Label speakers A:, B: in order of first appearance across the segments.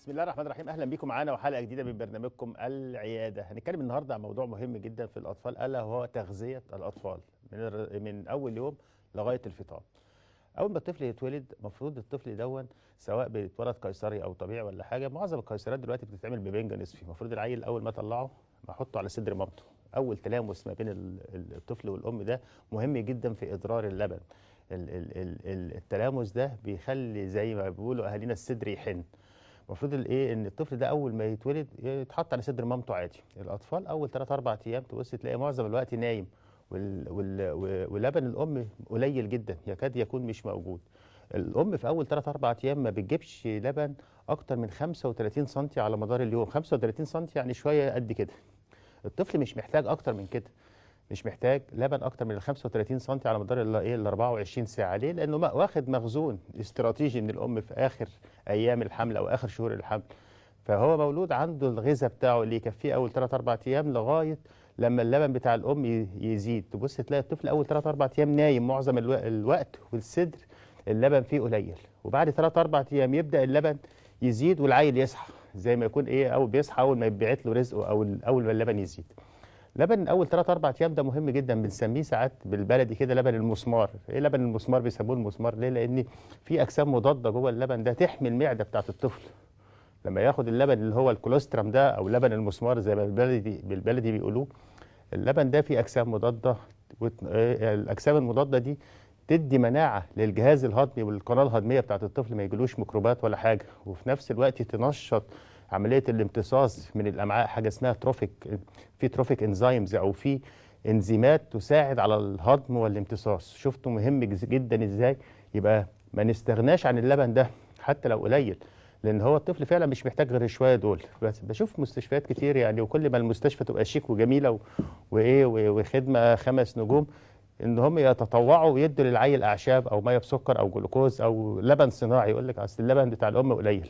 A: بسم الله الرحمن الرحيم اهلا بكم معانا وحلقه جديده من برنامجكم العياده هنتكلم النهارده عن موضوع مهم جدا في الاطفال الا وهو تغذيه الاطفال من الر- من اول يوم لغايه الفطام اول ما الطفل يتولد المفروض الطفل دون سواء بيتولد قيصري او طبيعي ولا حاجه معظم القيصريات دلوقتي بتتعمل ببنج نصفي المفروض العيل اول ما اطلعه بحطه على صدر مامته اول تلامس ما بين ال- ال- الطفل والام ده مهم جدا في ادرار اللبن ال- ال- ال- ال- التلامس ده بيخلي زي ما بيقولوا اهالينا الصدر يحن المفروض الايه ان الطفل ده اول ما يتولد يتحط على صدر مامته عادي الاطفال اول 3 4 ايام تبص تلاقي معظم الوقت نايم وال وال ولبن الام قليل جدا يكاد يكون مش موجود الام في اول 3 4 ايام ما بتجيبش لبن اكتر من 35 سم على مدار اليوم 35 سم يعني شويه قد كده الطفل مش محتاج اكتر من كده مش محتاج لبن اكتر من ال 35 سم على مدار ال ايه ال 24 ساعه ليه لانه ما- واخد مخزون استراتيجي من الام في اخر ايام الحمل او اخر شهور الحمل فهو مولود عنده الغذاء بتاعه اللي يكفيه اول 3 4 ايام لغايه لما اللبن بتاع الام ي- يزيد تبص تلاقي الطفل اول 3 4 ايام نايم معظم الو- الوقت والصدر اللبن فيه قليل وبعد 3 4 ايام يبدا اللبن يزيد والعيل يصحى زي ما يكون ايه او بيصحى اول ما يبعت له رزقه او ال- اول ما اللبن يزيد لبن اول 3 4 ايام ده مهم جدا بنسميه ساعات بالبلدي كده لبن المسمار ايه لبن المسمار بيسموه المسمار ليه لان في اجسام مضاده جوه اللبن ده تحمي المعده بتاعه الطفل لما ياخد اللبن اللي هو الكولوسترم ده او لبن المسمار زي ما بالبلدي بالبلدي بيقولوه اللبن ده فيه اجسام مضاده وت- آه، الاجسام المضاده دي تدي مناعه للجهاز الهضمي والقناه الهضميه بتاعه الطفل ما يجيلوش ميكروبات ولا حاجه وفي نفس الوقت تنشط عمليه الامتصاص من الامعاء حاجه اسمها تروفيك في تروفيك انزيمز او في انزيمات تساعد على الهضم والامتصاص شفتوا مهم جز- جدا ازاي يبقى ما نستغناش عن اللبن ده حتى لو قليل لان هو الطفل فعلا مش محتاج غير شويه دول بس بشوف مستشفيات كتير يعني وكل ما المستشفى تبقى شيك وجميله و... وايه و- وخدمه خمس نجوم ان هم يتطوعوا ويدوا للعيل اعشاب او ميه بسكر او جلوكوز او لبن صناعي يقول لك اصل اللبن بتاع الام قليل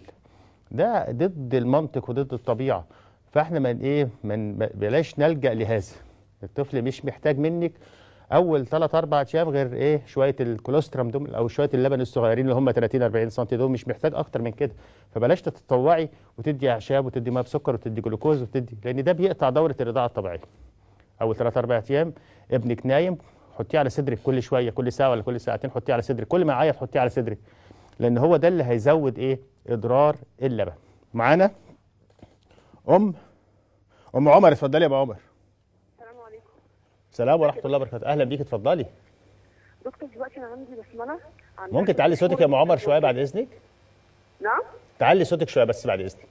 A: ده ضد المنطق وضد الطبيعه فاحنا من ايه من ب- بلاش نلجا لهذا الطفل مش محتاج منك اول 3 4 ايام غير ايه شويه الكولوسترم دول او شويه اللبن الصغيرين اللي هم 30 40 سم دول مش محتاج اكتر من كده فبلاش تتطوعي وتدي اعشاب وتدي ميه بسكر وتدي جلوكوز وتدي لان ده بيقطع دوره الرضاعه الطبيعيه اول 3 4 ايام ابنك نايم حطيه على صدرك كل شويه كل ساعه ولا كل ساعتين حطيه على صدرك كل ما يعيط حطيه على صدرك لان هو ده اللي هيزود ايه اضرار اللبن معانا ام ام عمر اتفضلي يا ام عمر
B: السلام عليكم
A: سلام ورحمه الله وبركاته اهلا بيك اتفضلي
B: دكتور دلوقتي انا عندي بسمله عندها
A: ممكن تعلي
B: ست
A: صوتك يا
B: شهور
A: ام عمر شويه بعد اذنك
B: نعم
A: تعلي صوتك شويه بس بعد اذنك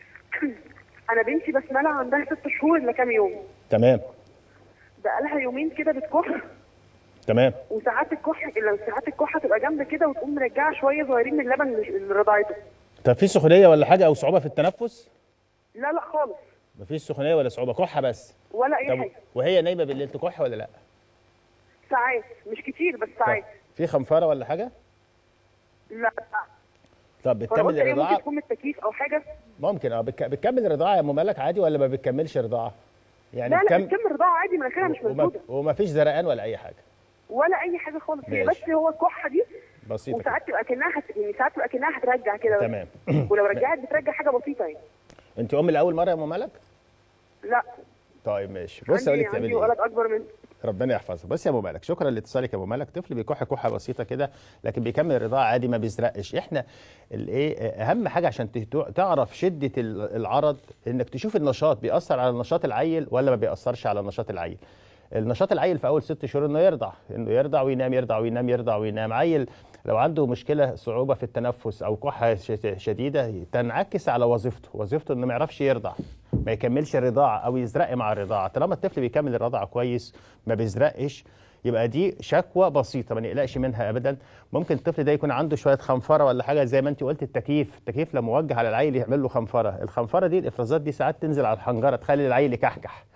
B: انا بنتي بسمله عندها ست شهور الا كام يوم
A: تمام
B: بقالها يومين كده بتكح
A: تمام
B: وساعات الكح ساعات الكحه تبقى جنب كده وتقوم مرجعه شويه صغيرين من اللبن اللي رضعته
A: طب في سخونيه ولا حاجه او صعوبه في التنفس
B: لا لا خالص
A: مفيش سخونيه ولا صعوبه كحه بس
B: ولا اي
A: طب
B: حاجه
A: وهي نايمه بالليل تكح ولا لا
B: ساعات مش كتير بس
A: طب
B: ساعات
A: في خنفره ولا حاجه
B: لا
A: طب
B: فانا
A: بتكمل
B: قلت ايه ممكن
A: الرضاعه
B: تكون من التكييف او حاجه
A: ممكن اه بتك... بتكمل الرضاعه يا ام مالك عادي ولا ما بتكملش رضاعه يعني
B: لا لا
A: بتكم-
B: بتكمل رضاعه عادي مناخيرها مش
A: وما...
B: موجوده
A: وما فيش زرقان ولا اي حاجه
B: ولا اي حاجه خالص هي
A: ماشي.
B: بس هو الكحه دي
A: بسيطه كده.
B: وساعات تبقى كانها هت... يعني ساعات تبقى كانها هترجع كده بس.
A: تمام
B: ولو رجعت بترجع حاجه بسيطه يعني
A: انت ام لاول مره يا ام مالك
B: لا
A: طيب ماشي بص اقول
B: عندي
A: لك تعملي
B: عندي
A: ايه
B: ولد اكبر من
A: ربنا يحفظك بس يا ابو مالك شكرا لاتصالك يا ابو مالك طفل بيكح كحه بسيطه كده لكن بيكمل الرضاعه عادي ما بيزرقش احنا الايه اهم حاجه عشان تهتو- تعرف شده ال- العرض انك تشوف النشاط بيأثر على نشاط العيل ولا ما بيأثرش على نشاط العيل النشاط العيل في اول ست شهور انه يرضع انه يرضع وينام يرضع وينام يرضع وينام عيل لو عنده مشكله صعوبه في التنفس او كحه ش- شديده تنعكس على وظيفته وظيفته انه ما يعرفش يرضع ما يكملش الرضاعه او يزرق مع الرضاعه طالما الطفل بيكمل الرضاعه كويس ما بيزرقش يبقى دي شكوى بسيطه ما نقلقش منها ابدا ممكن الطفل ده يكون عنده شويه خنفره ولا حاجه زي ما انت قلت التكييف التكييف لما موجه على العيل يعمل له خنفره الخنفره دي الافرازات دي ساعات تنزل على الحنجره تخلي العيل يكحكح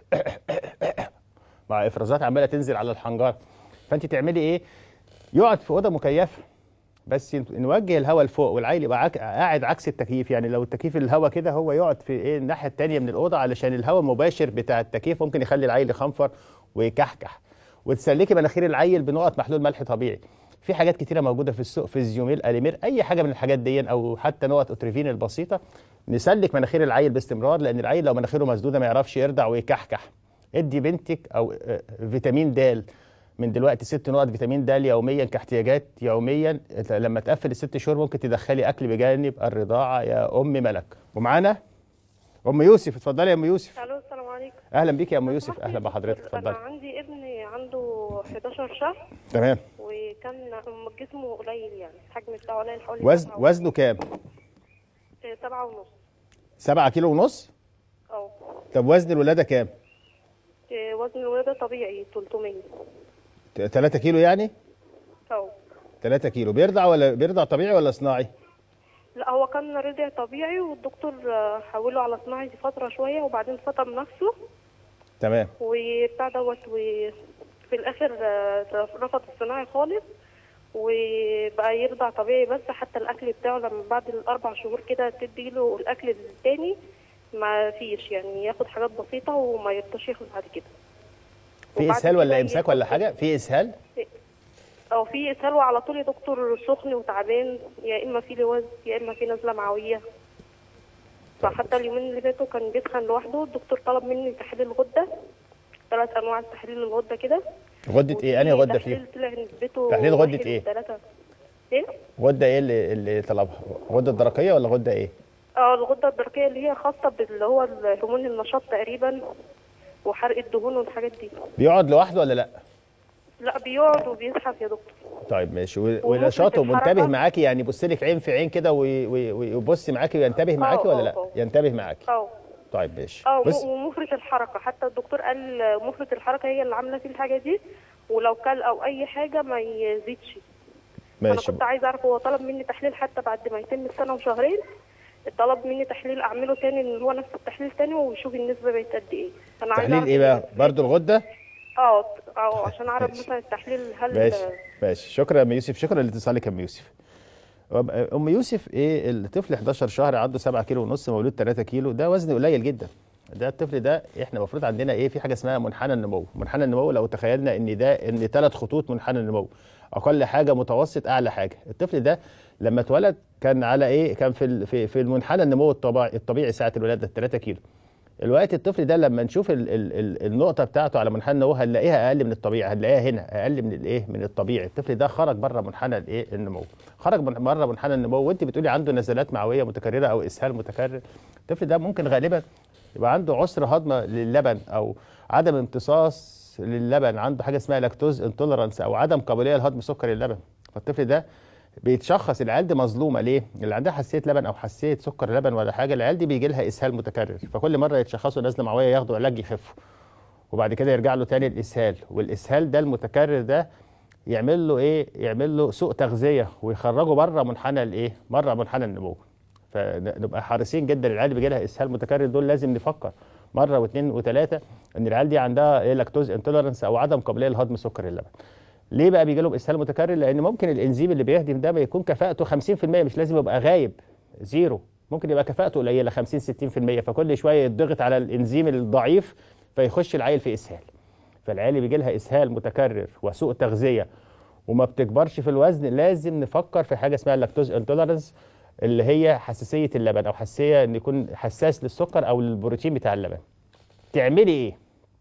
A: مع افرازات عماله تنزل على الحنجره فانت تعملي ايه يقعد في اوضه مكيفه بس نوجه الهواء لفوق والعيل يبقى عك... قاعد عكس التكييف يعني لو التكييف الهواء كده هو يقعد في ايه الناحيه الثانيه من الاوضه علشان الهواء المباشر بتاع التكييف ممكن يخلي العيل يخنفر ويكحكح وتسلكي مناخير العيل بنقط محلول ملح طبيعي في حاجات كتيره موجوده في السوق فيزيوميل اليمير اي حاجه من الحاجات دي او حتى نقط اوتريفين البسيطه نسلك مناخير العيل باستمرار لان العيل لو مناخيره مسدوده ما يعرفش يرضع ويكحكح ادي بنتك او آه، فيتامين د من دلوقتي ست نقط فيتامين د يوميا كاحتياجات يوميا لما تقفل الست شهور ممكن تدخلي اكل بجانب الرضاعه يا ام ملك ومعانا ام يوسف اتفضلي يا ام يوسف
C: الو السلام عليكم
A: اهلا بيك يا ام
C: لو
A: يوسف
C: سمحت
A: اهلا
C: يا
A: بحضرتك
C: دكتور،
A: اتفضلي
C: انا عندي ابن عنده 11 شهر
A: تمام
C: وكان جسمه قليل يعني الحجم بتاعه قليل حوالي
A: وزن
C: سبعة
A: وزنه كام
C: و- سبعة ونص
A: سبعة كيلو ونص
C: اه
A: طب وزن الولاده كام
C: إيه، وزن الولادة طبيعي 300
A: 3 كيلو يعني
C: اه
A: 3 كيلو بيرضع ولا بيرضع طبيعي ولا صناعي
C: لا هو كان رضع طبيعي والدكتور آه، حوله على صناعي فترة شوية وبعدين فطم نفسه
A: تمام
C: وبتاع دوت وفي الآخر آه، رفض الصناعي خالص وبقى يرضع طبيعي بس حتى الأكل بتاعه لما بعد الأربع شهور كده تديله الأكل التاني ما فيش يعني ياخد حاجات بسيطة وما يرضاش ياخد بعد كده
A: في
C: وبعد
A: اسهال ولا
C: كده
A: امساك
C: ياخد-
A: ولا حاجه في اسهال
C: أو في إسهال وعلى طول يا دكتور سخن وتعبان يا إما في لوز يا إما في نزلة معوية فحتى اليومين اللي فاتوا كان بيتخن لوحده الدكتور طلب مني تحليل الغدة ثلاث أنواع تحليل الغدة كده
A: غده ايه انهي غده
C: تحليل
A: فيهم
C: طلع نسبته
A: تحليل غدة
C: واحد
A: إيه؟
C: وتلاتة. ايه؟
A: غده ايه اللي, اللي طلبها غده الدرقيه ولا غده ايه
C: اه الغدة الدرقية اللي هي خاصة باللي هو هرمون النشاط تقريبا وحرق الدهون والحاجات دي
A: بيقعد لوحده ولا لا
C: لا بيقعد وبيزحف يا دكتور
A: طيب ماشي و-
C: ومفرط
A: ونشاطه منتبه
C: الحركة. معاكي
A: معاكي يعني يبص لك عين في عين كده وي- وي- ويبص معاكي وينتبه معاكي ولا
C: اه،
A: لا
C: اه.
A: ينتبه معاكي
C: اه
A: طيب ماشي
C: اه
A: بص
C: وم- ومفرط الحركة حتى الدكتور قال مفرط الحركة هي اللي عاملة فيه الحاجة دي ولو كل او اي حاجة ما يزيدش انا
A: ماشي
C: كنت عايزة اعرف هو طلب مني تحليل حتى بعد ما يتم السنة وشهرين طلب مني تحليل اعمله تاني ان هو نفس التحليل تاني ويشوف النسبة بقت قد ايه انا عايزة
A: تحليل
C: أعرف
A: ايه بقى
C: النسبة.
A: برضو الغده
C: اه اه عشان اعرف
A: ماشي.
C: مثلا التحليل هل
A: ماشي ماشي شكرا يا ام يوسف شكرا لاتصالك يا ام يوسف أم- ام يوسف ايه الطفل 11 شهر عنده 7 كيلو ونص مولود 3 كيلو ده وزن قليل جدا ده الطفل ده احنا المفروض عندنا ايه في حاجه اسمها منحنى النمو منحنى النمو لو تخيلنا ان ده ان ثلاث خطوط منحنى النمو اقل حاجه متوسط اعلى حاجه الطفل ده لما اتولد كان على ايه كان في ال- في في المنحنى النمو الطبيعي الطبيعي ساعه الولاده 3 كيلو الوقت الطفل ده لما نشوف ال ال ال النقطه بتاعته على منحنى النمو هنلاقيها اقل من الطبيعي هنلاقيها هنا اقل من الايه من الطبيعي الطفل ده خرج بره منحنى الايه النمو خرج من بره منحنى النمو وانت بتقولي عنده نزلات معويه متكرره او اسهال متكرر الطفل ده ممكن غالبا يبقى عنده عسر هضم للبن او عدم امتصاص للبن عنده حاجه اسمها لاكتوز انتولرانس او عدم قابليه لهضم سكر اللبن فالطفل ده بيتشخص العيال دي مظلومه ليه؟ اللي عندها حساسيه لبن او حساسيه سكر لبن ولا حاجه العيال دي بيجي لها اسهال متكرر فكل مره يتشخصوا نزله معويه ياخدوا علاج يخفوا وبعد كده يرجع له تاني الاسهال والاسهال ده المتكرر ده يعمل له ايه؟ يعمل له سوء تغذيه ويخرجه بره منحنى الايه؟ بره منحنى النمو فنبقى حريصين جدا العيال اللي بيجي لها اسهال متكرر دول لازم نفكر مره واثنين وثلاثه ان العيال دي عندها ايه لاكتوز انتولرنس او عدم قابليه لهضم سكر اللبن ليه بقى بيجي لهم اسهال متكرر لان ممكن الانزيم اللي بيهدم ده بيكون كفاءته 50% مش لازم يبقى غايب زيرو ممكن يبقى كفاءته قليله 50 60% فكل شويه يضغط على الانزيم الضعيف فيخش العيل في اسهال فالعيال اللي بيجي لها اسهال متكرر وسوء تغذيه وما بتكبرش في الوزن لازم نفكر في حاجه اسمها اللاكتوز انتولرنس اللي هي حساسيه اللبن او حساسيه ان يكون حساس للسكر او للبروتين بتاع اللبن تعملي ايه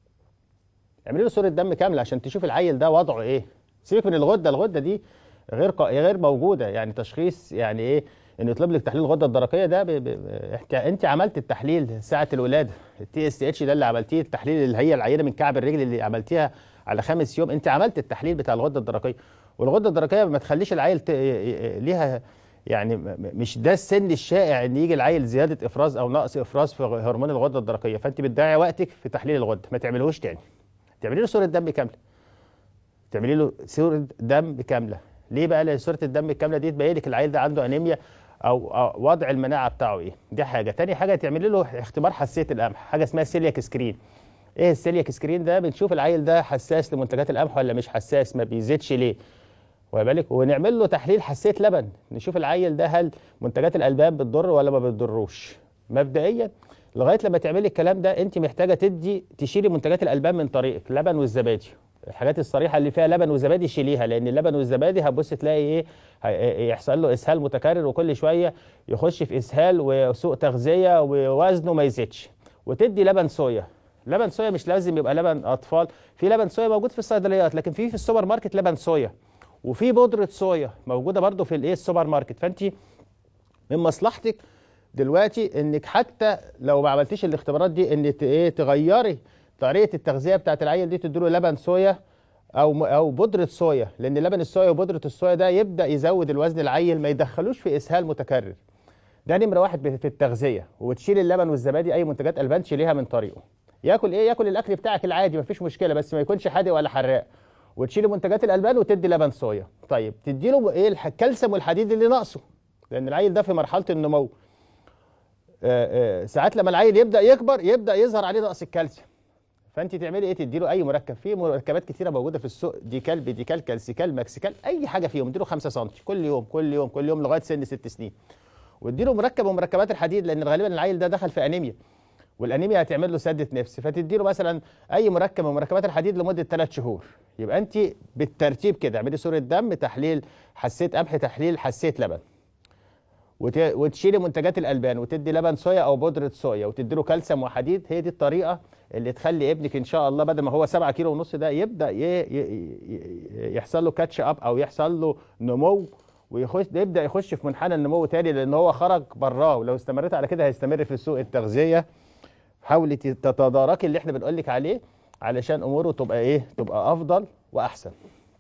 A: اعملي له صوره دم كامله عشان تشوف العيل ده وضعه ايه سيبك من الغده الغده دي غير ق... غير موجوده يعني تشخيص يعني ايه ان يطلب لك تحليل الغده الدرقيه ده ب... ب... انت انت عملت التحليل ساعه الولاده التي اس اتش ده اللي عملتيه التحليل اللي هي العينه من كعب الرجل اللي عملتيها على خامس يوم انت عملت التحليل بتاع الغده الدرقيه والغده الدرقيه ما تخليش العيل ت... ليها يعني م- م- مش ده السن الشائع ان يجي العيل زياده افراز او نقص افراز في هرمون الغده الدرقيه فانت بتضيعي وقتك في تحليل الغده ما تعملهوش تاني تعملي له صوره دم كامله تعملي له صوره دم كامله ليه بقى لأن صوره الدم الكامله دي تبين لك العيل ده عنده انيميا او أو وضع المناعه بتاعه ايه دي حاجه تاني حاجه تعملي له اختبار حساسيه القمح حاجه اسمها سيلياك سكرين ايه السيلياك سكرين ده بنشوف العيل ده حساس لمنتجات القمح ولا مش حساس ما بيزيدش ليه واخد بالك ونعمل له تحليل حساسيه لبن نشوف العيل ده هل منتجات الالبان بتضر ولا ما بتضروش مبدئيا لغايه لما تعملي الكلام ده انت محتاجه تدي تشيلي منتجات الالبان من طريقك اللبن والزبادي الحاجات الصريحه اللي فيها لبن وزبادي شيليها لان اللبن والزبادي هتبص تلاقي ايه هي- يحصل له اسهال متكرر وكل شويه يخش في اسهال وسوء تغذيه ووزنه ما يزيدش وتدي لبن صويا لبن صويا مش لازم يبقى لبن اطفال في لبن صويا موجود في الصيدليات لكن في في السوبر ماركت لبن صويا وفي بودره صويا موجوده برضو في الايه السوبر ماركت فانت من مصلحتك دلوقتي انك حتى لو ما عملتيش الاختبارات دي ان ت- ايه تغيري طريقه التغذيه بتاعت العيل دي تديله لبن صويا او م- او بودره صويا لان لبن الصويا وبودره الصويا ده يبدا يزود الوزن العيل ما يدخلوش في اسهال متكرر ده نمره واحد في التغذيه وتشيل اللبن والزبادي اي منتجات البان تشيليها من طريقه ياكل ايه ياكل الاكل بتاعك العادي مفيش مشكله بس ما يكونش حادق ولا حراق وتشيل منتجات الالبان وتدي لبن صويا طيب تدي له ايه الح- الكالسيوم والحديد اللي ناقصه لان العيل ده في مرحله النمو آه، آه، ساعات لما العيل يبدا يكبر يبدا يظهر عليه نقص الكالسيوم فانت تعملي ايه تدي له اي مركب في مركبات كتيره موجوده في السوق ديكال بديكال كالسيكال ماكسيكال اي حاجه فيهم اديله 5 سم كل يوم كل يوم كل يوم لغايه سن ست سنين واديله مركب من مركبات الحديد لان غالبا العيل ده دخل في انيميا والانيميا هتعمل له سده نفس فتدي له مثلا اي مركب من مركبات الحديد لمده ثلاث شهور يبقى انت بالترتيب كده اعملي صوره دم تحليل حسيت قمح تحليل حسيت لبن وت... وتشيلي منتجات الالبان وتدي لبن صويا او بودره صويا وتدي له كالسيوم وحديد هي دي الطريقه اللي تخلي ابنك ان شاء الله بدل ما هو 7 كيلو ونص ده يبدا ي... ي... ي- يحصل له كاتش اب او يحصل له نمو ويخش يبدا يخش في منحنى النمو تاني لان هو خرج براه ولو استمرت على كده هيستمر في سوء التغذيه حاولي تتداركي اللي احنا بنقول لك عليه علشان اموره تبقى ايه تبقى افضل واحسن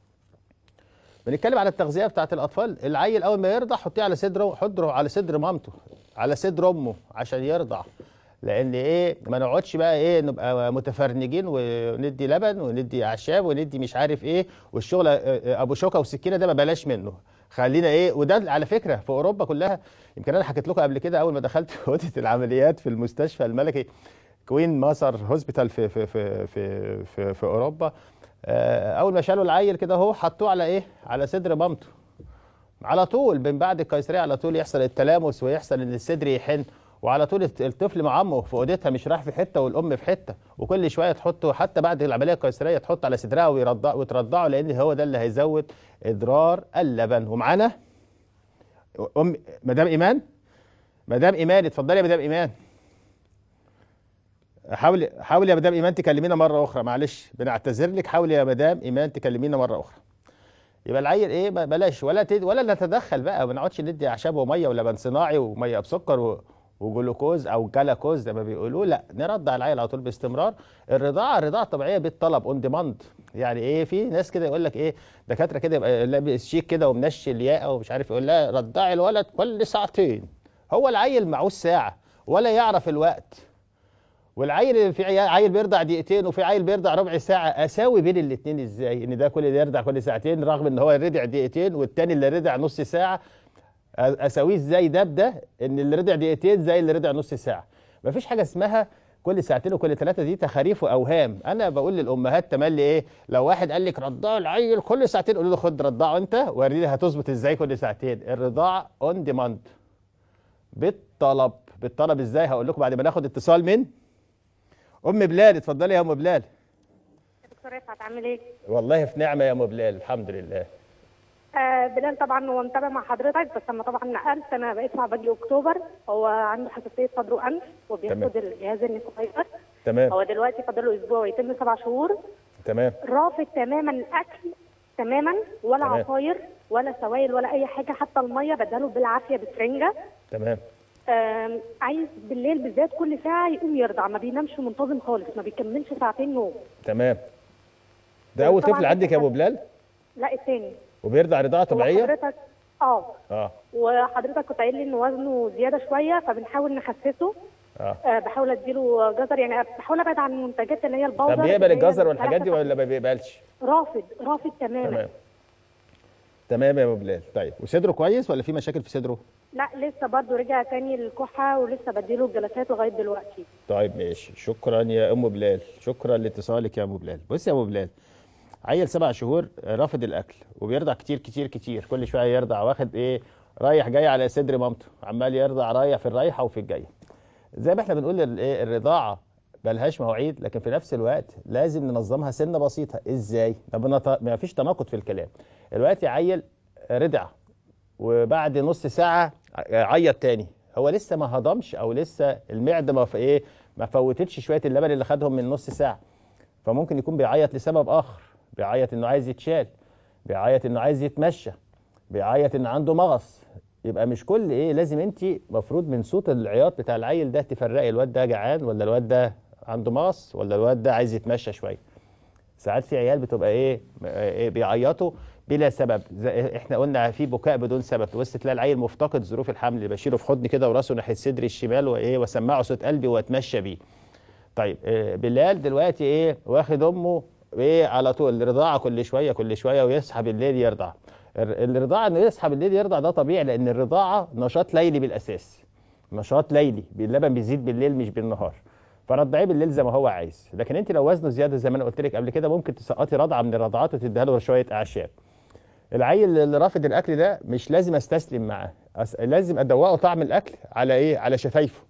A: بنتكلم على التغذيه بتاعت الاطفال العيل اول ما يرضع حطيه على صدره حضره على صدر مامته على صدر امه عشان يرضع لان ايه ما نقعدش بقى ايه نبقى متفرنجين وندي لبن وندي اعشاب وندي مش عارف ايه والشغل آه، آه، ابو شوكه وسكينه ده ما بلاش منه خلينا ايه وده على فكره في اوروبا كلها يمكن انا حكيت لكم قبل كده اول ما دخلت في اوضه العمليات في المستشفى الملكي كوين ماسر هوسبيتال في في في في في, في اوروبا آه، اول ما شالوا العيل كده اهو حطوه على ايه على صدر مامته على طول من بعد القيصريه على طول يحصل التلامس ويحصل ان الصدر يحن وعلى طول الت- الطفل مع امه في اوضتها مش رايح في حته والام في حته وكل شويه تحطه حتى بعد العمليه القيصريه تحط على صدرها ويرضع وترضعه لان هو ده اللي هيزود ادرار اللبن ومعانا ام مدام ايمان مدام ايمان اتفضلي يا مدام ايمان حاولي حاولي يا مدام ايمان تكلمينا مره اخرى معلش بنعتذر لك حاولي يا مدام ايمان تكلمينا مره اخرى يبقى العيل ايه ما- بلاش ولا تد... ولا نتدخل بقى ما نقعدش ندي اعشاب وميه ولبن صناعي وميه بسكر و... وجلوكوز او جلاكوز زي ما بيقولوا لا نرضع العيل على طول باستمرار الرضاعه الرضاعه الطبيعيه بالطلب اون ديماند يعني ايه في ناس كده يقول لك ايه دكاتره كده يبقى لابس شيك كده ومنشي الياقه ومش عارف يقول لها رضعي الولد كل ساعتين هو العيل معوش ساعه ولا يعرف الوقت والعيل في عيال عيل بيرضع دقيقتين وفي عيل بيرضع ربع ساعه اساوي بين الاثنين ازاي ان ده كل ده يرضع كل ساعتين رغم ان هو رضع دقيقتين والتاني اللي رضع نص ساعه اساويه ازاي ده بده ان اللي رضع دقيقتين زي اللي رضع نص ساعه مفيش حاجه اسمها كل ساعتين وكل ثلاثه دي تخاريف واوهام انا بقول للامهات تملي ايه لو واحد قال لك رضعوا العيل كل ساعتين قولوا له خد رضعه انت وريني هتظبط ازاي كل ساعتين الرضاعه اون ديماند بالطلب بالطلب ازاي هقول لكم بعد ما ناخد اتصال من ام بلال اتفضلي يا ام بلال
C: دكتور رفعت عامل ايه؟
A: والله في نعمه يا ام بلال الحمد لله
C: آه بلال طبعا هو متابع مع حضرتك بس لما طبعا نقلت انا بقيت مع بدري اكتوبر هو عنده حساسيه صدر وانف وبياخد
A: تمام.
C: الجهاز النفاير
A: تمام
C: هو دلوقتي فاضل له اسبوع ويتم سبع شهور
A: تمام
C: رافض تماما الاكل تماما ولا
A: تمام.
C: عصاير ولا سوائل ولا اي حاجه حتى الميه بداله بالعافيه بسرنجه
A: تمام
C: آم، عايز بالليل بالذات كل ساعه يقوم يرضع ما بينامش منتظم خالص ما بيكملش ساعتين نوم
A: تمام ده اول
C: طبعاً
A: طفل عندك يا ابو بلال
C: لا التاني
A: وبيرضع رضاعه طبيعيه
C: وحضرتك اه
A: اه
C: وحضرتك كنت قايل لي ان وزنه زياده شويه فبنحاول نخسسه
A: اه
C: آه بحاول اديله جزر يعني بحاول ابعد عن المنتجات اللي هي البودر
A: طب بيقبل
C: اللي هي
A: الجزر والحاجات دي
C: الثلاثة-
A: ولا ما بيقبلش
C: رافض رافض تماما
A: تمام تمام يا ابو بلال طيب وصدره كويس ولا في مشاكل في صدره
C: لا لسه برضه رجع تاني للكحه ولسه بديله الجلسات لغايه دلوقتي
A: طيب ماشي شكرا يا ام بلال شكرا لاتصالك يا ام بلال بص يا ابو بلال عيل سبع شهور رافض الاكل وبيرضع كتير كتير كتير كل شويه يرضع واخد ايه رايح جاي على صدر مامته عمال يرضع رايح في الرايحه وفي الجايه زي ما احنا بنقول ال- إيه الرضاعه ب- ملهاش مواعيد لكن في نفس الوقت لازم ننظمها سنه بسيطه ازاي ما, بنط... ما فيش تناقض في الكلام دلوقتي عيل رضع وبعد نص ساعه عيط تاني هو لسه ما هضمش او لسه المعده ما ف... ايه ما فوتتش شويه اللبن اللي خدهم من نص ساعه فممكن يكون بيعيط لسبب اخر بيعيط انه عايز يتشال بيعيط انه عايز يتمشى بيعيط ان عنده مغص يبقى مش كل ايه لازم انت مفروض من صوت العياط بتاع العيل ده تفرقي الواد ده جعان ولا الواد ده عنده مغص ولا الواد ده عايز يتمشى شويه ساعات في عيال بتبقى ايه, إيه بيعيطوا بلا سبب زي احنا قلنا في بكاء بدون سبب تبص تلاقي العيل مفتقد ظروف الحمل اللي بشيله في حضني كده وراسه ناحيه صدري الشمال وايه واسمعه صوت قلبي واتمشى بيه طيب إيه بلال دلوقتي ايه واخد امه ايه على طول الرضاعه كل شويه كل شويه ويصحى بالليل يرضع الرضاعه انه يصحى بالليل يرضع ده طبيعي لان الرضاعه نشاط ليلي بالاساس نشاط ليلي اللبن بيزيد بالليل مش بالنهار فرضعيه بالليل زي ما هو عايز لكن انت لو وزنه زياده زي ما انا قلت لك قبل كده ممكن تسقطي رضعه من الرضعات وتديها له شويه اعشاب العيل اللي رافض الاكل ده مش لازم استسلم معاه أس... لازم ادوقه طعم الاكل على ايه على شفايفه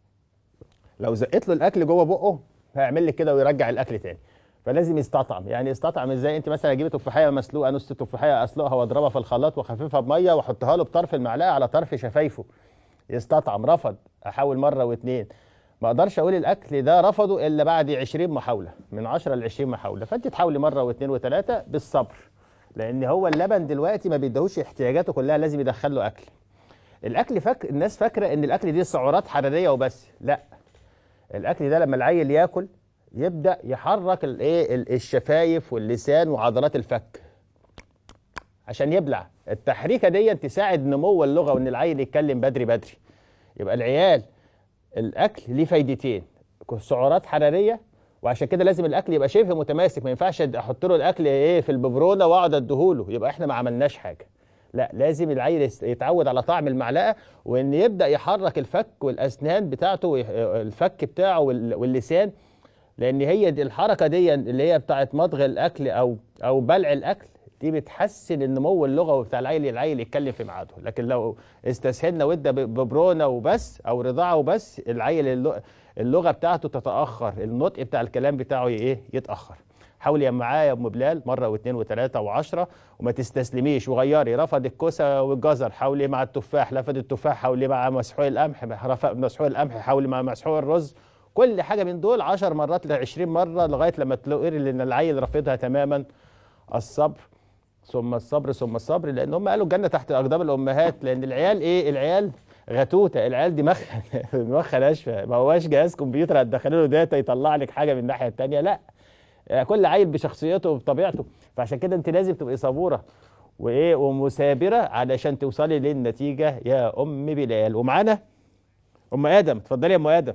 A: لو زقت له الاكل جوه بقه هيعمل لك كده ويرجع الاكل تاني فلازم يستطعم يعني يستطعم ازاي انت مثلا اجيب تفاحيه مسلوقه نص تفاحيه اسلقها واضربها في الخلاط واخففها بميه واحطها له بطرف المعلقه على طرف شفايفه يستطعم رفض احاول مره واثنين ما اقدرش اقول الاكل ده رفضه الا بعد 20 محاوله من 10 ل 20 محاوله فانت تحاولي مره واثنين وثلاثه بالصبر لان هو اللبن دلوقتي ما بيدهوش احتياجاته كلها لازم يدخل له اكل الاكل فك... الناس فاكره ان الاكل دي سعرات حراريه وبس لا الاكل ده لما العيل ياكل يبدا يحرك الايه الشفايف واللسان وعضلات الفك عشان يبلع التحريكه دي تساعد نمو اللغه وان العيل يتكلم بدري بدري يبقى العيال الاكل ليه فايدتين سعرات حراريه وعشان كده لازم الاكل يبقى شبه متماسك ما ينفعش احط له الاكل ايه في الببرونه واقعد اديهوله يبقى احنا ما عملناش حاجه لا لازم العيل يتعود على طعم المعلقه وان يبدا يحرك الفك والاسنان بتاعته الفك بتاعه واللسان لان هي دي الحركه دي اللي هي بتاعت مضغ الاكل او او بلع الاكل دي بتحسن النمو اللغوي بتاع العيل العيل يتكلم في ميعاده لكن لو استسهلنا وادى ببرونه وبس او رضاعه وبس العيل اللغه بتاعته تتاخر النطق بتاع الكلام بتاعه ايه يتاخر حاولي يا معايا يا ام بلال مره واثنين وثلاثه وعشرة وما تستسلميش وغيري رفض الكوسه والجزر حاولي مع التفاح رفض التفاح حاولي مع مسحوق القمح رفض مسحوق القمح حاولي مع مسحوق الرز كل حاجه من دول 10 مرات ل 20 مره لغايه لما تلاقي ان العيل رافضها تماما الصبر ثم الصبر ثم الصبر لان هم قالوا الجنه تحت اقدام الامهات لان العيال ايه العيال غتوته العيال دماغها دماغها ناشفه ما هواش جهاز كمبيوتر هتدخلي له داتا يطلع لك حاجه من الناحيه الثانيه لا كل عيل بشخصيته وبطبيعته فعشان كده انت لازم تبقي صبوره وايه ومثابره علشان توصلي للنتيجه يا ام بلال ومعانا ام ادم اتفضلي يا ام ادم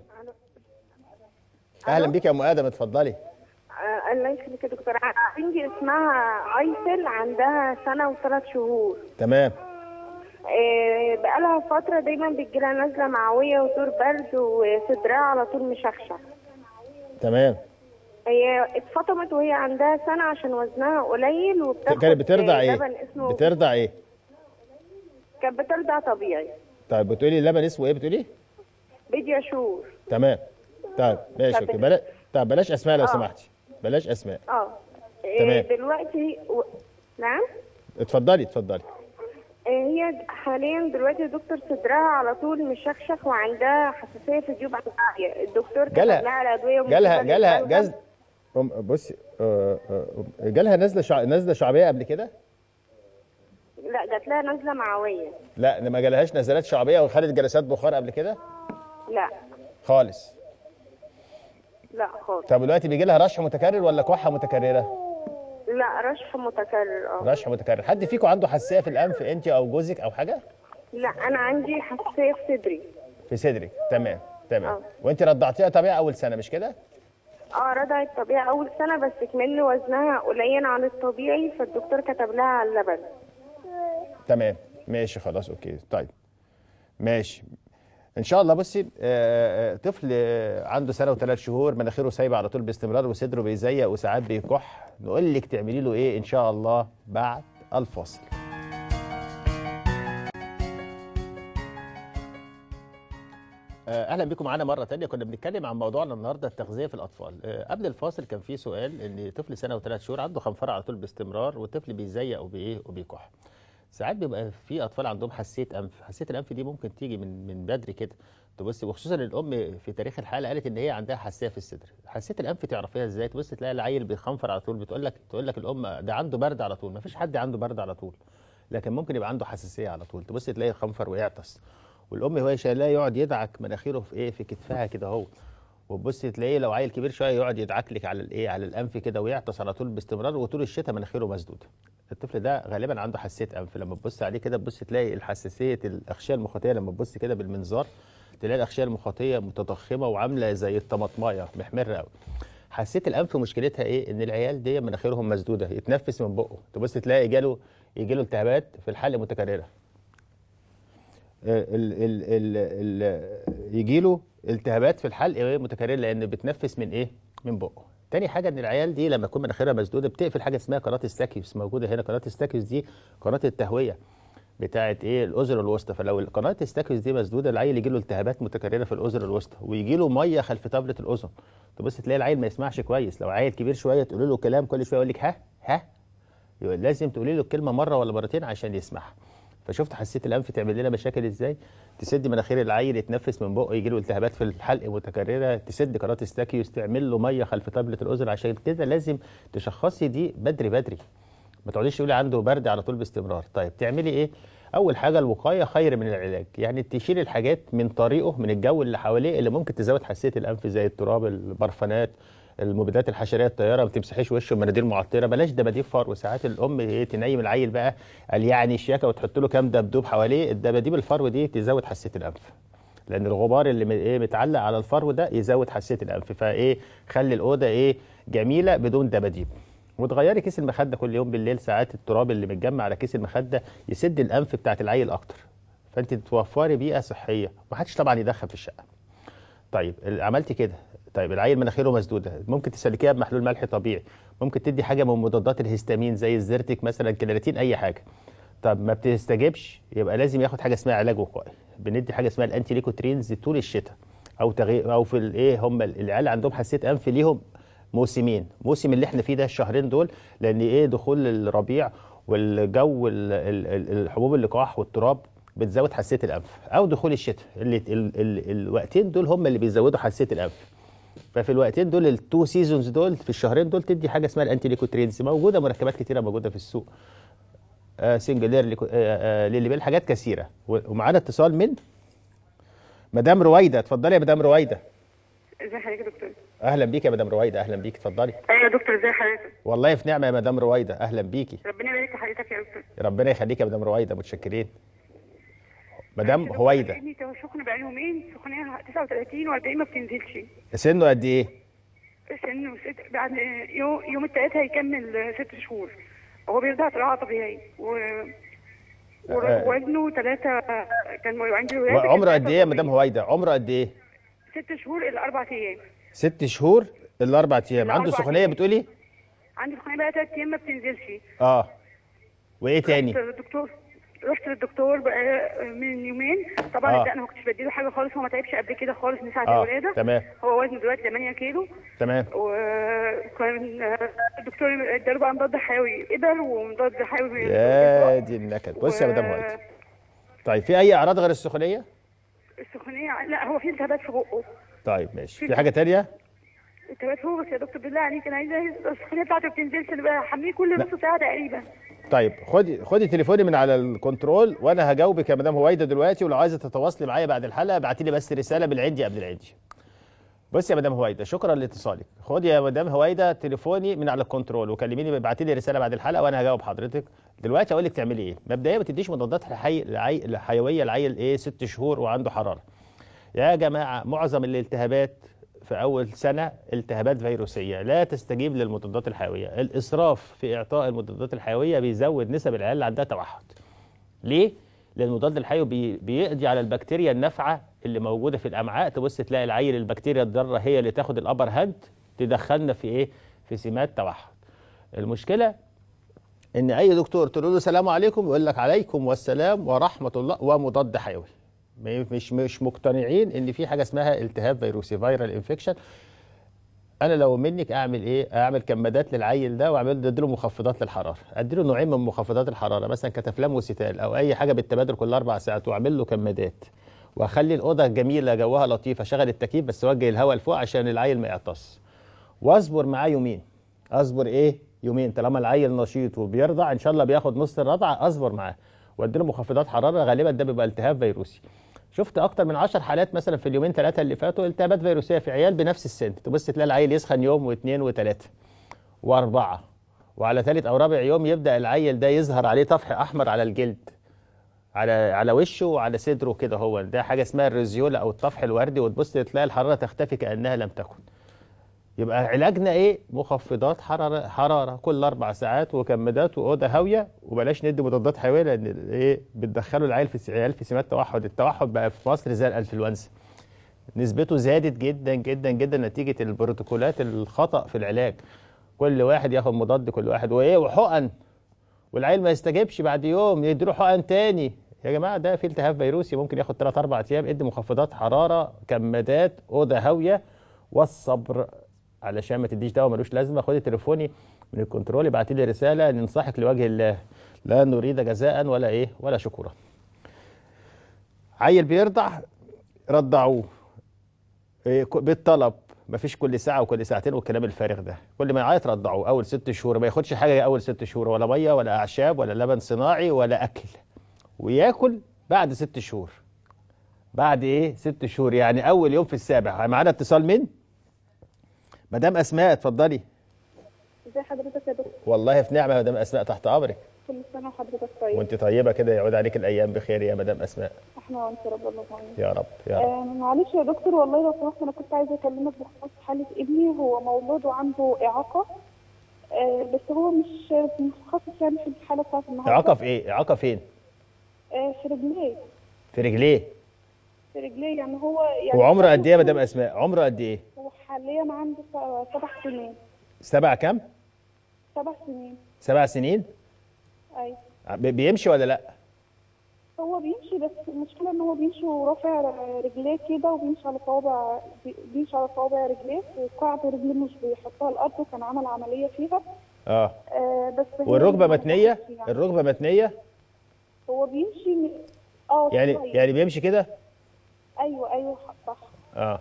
A: اهلا بيك يا ام ادم اتفضلي
B: الله يخليك يا دكتور بنتي اسمها ايسل عندها سنه وثلاث شهور
A: تمام
B: إيه بقالها فتره دايما بتجيلها نزله معويه ودور برد وصدرها على طول مشخشخ
A: تمام
B: هي اتفطمت وهي عندها سنه عشان وزنها قليل وبتاخد
A: كانت بترضع ايه
B: لبن اسمه
A: بترضع ايه
B: كانت بترضع طبيعي
A: طيب بتقولي اللبن اسمه ايه بتقولي
B: بيدياشور
A: تمام طيب ماشي
B: طب
A: اوكي
B: بت-
A: بلا... طب بلاش اسماء لو
B: آه.
A: سمحتي بلاش اسماء
B: اه إيه
A: تمام.
B: دلوقتي و... نعم
A: اتفضلي اتفضلي
B: إيه هي حاليا دلوقتي دكتور صدرها على طول مشخشخ وعندها حساسيه في جيوب عالية الدكتور كتب
A: جالها-
B: لها على ادويه
A: جالها
B: ومناسبة
A: جالها
B: للبلغم.
A: جاز أم- بصي آه، آه، جالها نزله شع... نزله شعبيه قبل كده
B: لا جات لها نزله معويه
A: لا ما جالهاش نزلات شعبيه وخدت جلسات بخار قبل كده
B: لا
A: خالص
B: لا خالص
A: طب دلوقتي بيجي لها رشح متكرر ولا كحه متكرره
B: لا رشح متكرر اه
A: رشح متكرر حد فيكم عنده حساسيه في الانف انت او جوزك او حاجه
B: لا انا عندي حساسيه في صدري
A: في صدرك تمام تمام
B: آه.
A: وانت رضعتيها طبيعي اول سنه مش كده
B: اه رضعت طبيعي اول سنه بس كمان وزنها قليل عن الطبيعي فالدكتور كتب لها على اللبن
A: تمام ماشي خلاص اوكي طيب ماشي ان شاء الله بصي آه، آه، طفل آه، عنده سنه وثلاث شهور مناخيره سايبه على طول باستمرار وصدره بيزيق وساعات بيكح نقول لك تعملي له ايه ان شاء الله بعد الفاصل آه، اهلا بكم معانا مره تانية كنا بنتكلم عن موضوعنا النهارده التغذيه في الاطفال آه، قبل الفاصل كان في سؤال ان طفل سنه وثلاث شهور عنده خنفره على طول باستمرار والطفل بيزيق وبايه وبيكح ساعات بيبقى في اطفال عندهم حساسيه انف حساسيه الانف دي ممكن تيجي من من بدري كده تبص وخصوصا الام في تاريخ الحاله قالت ان هي عندها حساسيه في الصدر حساسيه الانف تعرفيها ازاي تبص تلاقي العيل بيخنفر على طول بتقول لك تقول لك الام ده عنده برد على طول ما فيش حد عنده برد على طول لكن ممكن يبقى عنده حساسيه على طول تبص تلاقيه خنفر ويعطس والام وهي شايلاه يقعد يدعك مناخيره في ايه في كتفها كده اهو وتبص تلاقيه لو عيل كبير شويه يقعد يدعك لك على الايه على الانف كده ويعطس على طول باستمرار وطول الشتاء مناخيره مسدوده الطفل ده غالبا عنده حساسيه انف لما تبص عليه كده تبص تلاقي الحساسيه الاغشيه المخاطيه لما تبص كده بالمنظار تلاقي الاغشيه المخاطيه متضخمه وعامله زي الطماطمايه محمره قوي حساسيه الانف مشكلتها ايه ان العيال دي مناخيرهم مسدوده يتنفس من بقه تبص تلاقي جاله يجي له التهابات في الحلق متكرره ال ال ال ال يجي له التهابات في الحلق متكرره لان بتنفس من ايه من بقه تاني حاجه ان العيال دي لما تكون مناخيرها مسدوده بتقفل حاجه اسمها قناه الساكيوس موجوده هنا قناه الساكيوس دي قناه التهويه بتاعه ايه الاذن الوسطى فلو قناه الساكيوس دي مسدوده العيل يجي له التهابات متكرره في الاذن الوسطى ويجي له ميه خلف طبله الاذن تبص تلاقي العيل ما يسمعش كويس لو عيل كبير شويه تقول له كلام كل شويه يقول لك ها ها يبقى لازم تقولي له الكلمه مره ولا مرتين عشان يسمعها فشفت حساسيه الانف تعمل لنا مشاكل ازاي تسد مناخير العيل يتنفس من بقه يجي له التهابات في الحلق متكرره تسد قناه الستاكيوس تعمل له ميه خلف طبله الاذن عشان كده لازم تشخصي دي بدري بدري ما تقعديش تقولي عنده برد على طول باستمرار طيب تعملي ايه اول حاجه الوقايه خير من العلاج يعني تشيل الحاجات من طريقه من الجو اللي حواليه اللي ممكن تزود حساسيه الانف زي التراب البرفانات المبيدات الحشريه الطياره ما تمسحيش وشه بمناديل معطره بلاش دباديب فار وساعات الام ايه تنيم العيل بقى قال يعني الشياكه وتحط له كام دبدوب حواليه الدباديب الفرو دي تزود حساسيه الانف لان الغبار اللي م- ايه متعلق على الفرو ده يزود حساسيه الانف فايه خلي الاوضه ايه جميله بدون دباديب وتغيري كيس المخده كل يوم بالليل ساعات التراب اللي متجمع على كيس المخده يسد الانف بتاعت العيل اكتر فانت توفري بيئه صحيه ومحدش طبعا يدخن في الشقه طيب ال- عملتي كده طيب العيل مناخيره مسدوده ممكن تسلكيها بمحلول ملح طبيعي ممكن تدي حاجه من مضادات الهستامين زي الزرتك مثلا كلاريتين اي حاجه طب ما بتستجيبش يبقى لازم ياخد حاجه اسمها علاج وقائي بندي حاجه اسمها الانتي ليكوترينز طول الشتاء او تغيير او في الايه هم ال- العيال عندهم حساسيه انف ليهم موسمين موسم اللي احنا فيه ده الشهرين دول لان ايه دخول الربيع والجو ال- ال- ال- الحبوب اللقاح والتراب بتزود حساسيه الانف او دخول الشتاء اللي ال ال الوقتين دول هم اللي بيزودوا حساسيه الانف ففي الوقتين دول التو سيزونز دول في الشهرين دول تدي حاجه اسمها الانتي ليكوترينز موجوده مركبات كتيره موجوده في السوق آه سنجلير ليكو آه آه ليليبيل حاجات كثيره و- ومعانا اتصال من مدام رويده اتفضلي يا مدام رويده
D: ازي حضرتك يا دكتور
A: اهلا بيك يا مدام رويده اهلا بيك اتفضلي
D: ايوه يا دكتور ازي حضرتك
A: والله في نعمه يا مدام رويده اهلا بيكي
D: ربنا يبارك في حضرتك يا دكتور
A: ربنا يخليك يا مدام رويده متشكرين مدام هويده
D: ابني سخن بقى يومين سخونيه 39 و40 ما بتنزلش
A: سنه قد ايه
D: سنه ست بعد يوم يوم التلات هيكمل ست شهور هو بيرضع طلعه طبيعي و
A: آه.
D: وزنه ثلاثة كان عندي ولاد
A: عمره قد ايه يا مدام هويده عمره قد ايه
D: ست شهور إلى أربع أيام
A: ست شهور الا اربع ايام عنده
D: الأربع
A: سخونيه
D: أيام.
A: بتقولي
D: عندي سخونية بقى ثلاث أيام ما بتنزلش
A: اه وايه تاني
D: رحت للدكتور رحت للدكتور بقى من يومين طبعا
A: آه.
D: آه. انا ما كنتش بديله حاجه خالص هو ما تعبش قبل كده خالص من ساعه
A: اه
D: الولاده
A: تمام
D: هو وزنه دلوقتي 8 كيلو
A: تمام
D: وكان آه، الدكتور اداله بقى مضاد حيوي ابر ومضاد حيوي
A: يا دي النكد بص يا مدام هويده طيب في اي اعراض غير السخونيه
D: السخونيه لا هو في التهابات في بقه
A: طيب ماشي في حاجه تانية
D: التهابات في بقه بس يا دكتور بالله عليك انا عايزه السخونيه بتاعته ما بتنزلش انا بقى حميه كل نص ساعه تقريبا
A: طيب خدي خدي تليفوني من على الكنترول وانا هجاوبك يا مدام هويده دلوقتي ولو عايزه تتواصلي معايا بعد الحلقه ابعتي لي بس رساله بالعندي قبل العندي بص يا مدام هويده شكرا لاتصالك خدي يا مدام هويده تليفوني من على الكنترول وكلميني ابعتي لي رساله بعد الحلقه وانا هجاوب حضرتك دلوقتي اقول لك تعملي ايه مبدئيا ما تديش مضادات حي... العي... الحيويه لعيل ايه ست شهور وعنده حراره يا جماعه معظم الالتهابات في اول سنه التهابات فيروسيه لا تستجيب للمضادات الحيويه الاسراف في اعطاء المضادات الحيويه بيزود نسب العيال اللي عندها توحد ليه لان المضاد الحيوي بي... بيقضي على البكتيريا النافعه اللي موجوده في الامعاء تبص تلاقي العيل البكتيريا الضاره هي اللي تاخد الابر هاند تدخلنا في ايه في سمات توحد المشكله ان اي دكتور تقول له السلام عليكم يقول لك عليكم والسلام ورحمه الله ومضاد حيوي ما- مش مش مقتنعين ان في حاجه اسمها التهاب فيروسي فيرال انفكشن انا لو منك اعمل ايه اعمل كمادات للعيل ده واعمل اديله مخفضات للحراره اديله نوعين من مخفضات الحراره مثلا كتافلام وستال او اي حاجه بالتبادل كل اربع ساعات واعمل له كمادات واخلي الاوضه جميله جوها لطيف اشغل التكييف بس اوجه الهواء لفوق عشان العيل ما يعطس واصبر معاه يومين اصبر ايه يومين طالما العيل نشيط وبيرضع ان شاء الله بياخد نص الرضعه اصبر معاه واديله مخفضات حراره غالبا ده بيبقى التهاب فيروسي شفت اكتر من 10 حالات مثلا في اليومين ثلاثه اللي فاتوا التهابات فيروسيه في عيال بنفس السن تبص تلاقي العيل يسخن يوم واثنين وثلاثه واربعه وعلى ثالث او رابع يوم يبدا العيل ده يظهر عليه طفح احمر على الجلد على على وشه وعلى صدره كده هو ده حاجه اسمها الريزيولا او الطفح الوردي وتبص تلاقي الحراره تختفي كانها لم تكن يبقى علاجنا ايه مخفضات حراره حراره كل اربع ساعات وكمادات واوضه هاويه وبلاش ندي مضادات حيويه لان ايه بتدخلوا العيال في عيال في سمات توحد التوحد بقى في مصر زي الانفلونزا نسبته زادت جدا جدا جدا نتيجه البروتوكولات الخطا في العلاج كل واحد ياخد مضاد كل واحد وايه وحقن والعيل ما يستجيبش بعد يوم يديله حقن تاني يا جماعه ده في التهاب فيروسي ممكن ياخد 3 4 ايام ادي مخفضات حراره كمادات اوضه هاويه والصبر علشان ما تديش دواء ملوش لازمه خدي تليفوني من الكنترول ابعتي لي رساله ننصحك لوجه الله لا نريد جزاء ولا ايه ولا شكورا عيل بيرضع رضعوه إيه ك- بالطلب مفيش كل ساعه وكل ساعتين والكلام الفارغ ده كل ما يعيط رضعوه اول ست شهور ما ياخدش حاجه اول ست شهور ولا ميه ولا اعشاب ولا لبن صناعي ولا اكل وياكل بعد ست شهور بعد ايه ست شهور يعني اول يوم في السابع معانا اتصال مين مدام اسماء اتفضلي
B: ازي حضرتك يا دكتور
A: والله في نعمه يا مدام اسماء تحت امرك
B: كل سنه وحضرتك طيب
A: وانت طيبه كده يعود عليك الايام بخير يا مدام اسماء
B: احنا وانت رب الله معين
A: يا رب يا رب
B: آه معلش يا دكتور والله لو سمحت انا كنت عايزه اكلمك بخصوص حاله ابني هو مولود وعنده اعاقه آه بس هو مش متخصص يعني في الحاله بتاعت النهارده
A: اعاقه في ايه اعاقه فين
B: آه في رجليه
A: في رجليه
B: في رجليه يعني هو يعني
A: وعمره قد ايه يا مدام اسماء عمره قد ايه
B: هو حاليا عنده س- سبع سنين
A: سبع كام
B: سبع سنين
A: سبع سنين
B: ايوه
A: بي- بيمشي ولا لا
B: هو بيمشي بس المشكله ان هو بيمشي ورافع رجليه كده وبيمشي على صوابع بي- بيمشي على صوابع رجليه وقاعد رجليه مش بيحطها الارض وكان عمل عمليه فيها
A: اه
B: آه بس هي
A: والركبه
B: ما
A: متنيه
B: نفعتش يعني.
A: الركبه متنيه
B: هو بيمشي م- اه
A: يعني
B: شوية.
A: يعني بيمشي كده
B: ايوه ايوه صح
A: اه